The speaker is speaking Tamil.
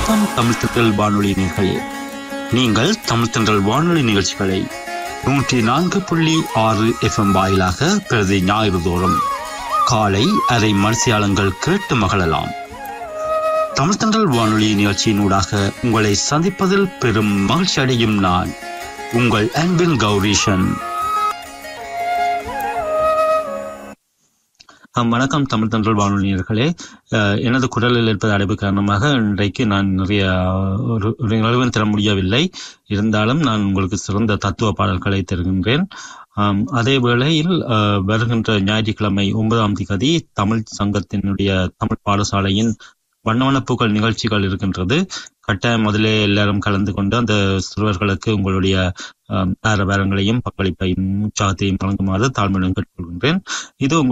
வணக்கம் தமிழ் திட்டல் வானொலி நேர்களே நீங்கள் தமிழ் திண்டல் வானொலி நிகழ்ச்சிகளை நூற்றி நான்கு புள்ளி ஆறு எஃப்எம் வாயிலாக பிரதி ஞாயிறு தோறும் காலை அரை மனசியாளங்கள் கேட்டு மகளலாம் தமிழ் திண்டல் வானொலி நிகழ்ச்சியினூடாக உங்களை சந்திப்பதில் பெரும் மகிழ்ச்சி அடையும் நான் உங்கள் அன்பின் கௌரீஷன் அஹ் வணக்கம் தமிழ் தன்றல் வானொலியர்களே அஹ் எனது குரலில் இருப்பது அடைப்பு காரணமாக இன்றைக்கு நான் நிறைய ஒரு ஒரு நிலவும் தர முடியவில்லை இருந்தாலும் நான் உங்களுக்கு சிறந்த தத்துவ பாடல்களை தருகின்றேன் ஆம், அதே வேளையில் அஹ், வருகின்ற ஞாயிற்றுக்கிழமை ஒன்பதாம் திகதி தமிழ் சங்கத்தினுடைய தமிழ் பாடசாலையின் வண்ணவனப்பூக்கள் நிகழ்ச்சிகள் இருக்கின்றது கட்டாயம் முதலே எல்லாரும் கலந்து கொண்டு அந்த சிறுவர்களுக்கு உங்களுடைய ஆம், ஆரவாரங்களையும் பங்களிப்பையும் உற்சாகத்தையும் வழங்குமாறு தாழ்மையுடன் கேட்டுக்கொள்கின்றேன் இது உங்கள்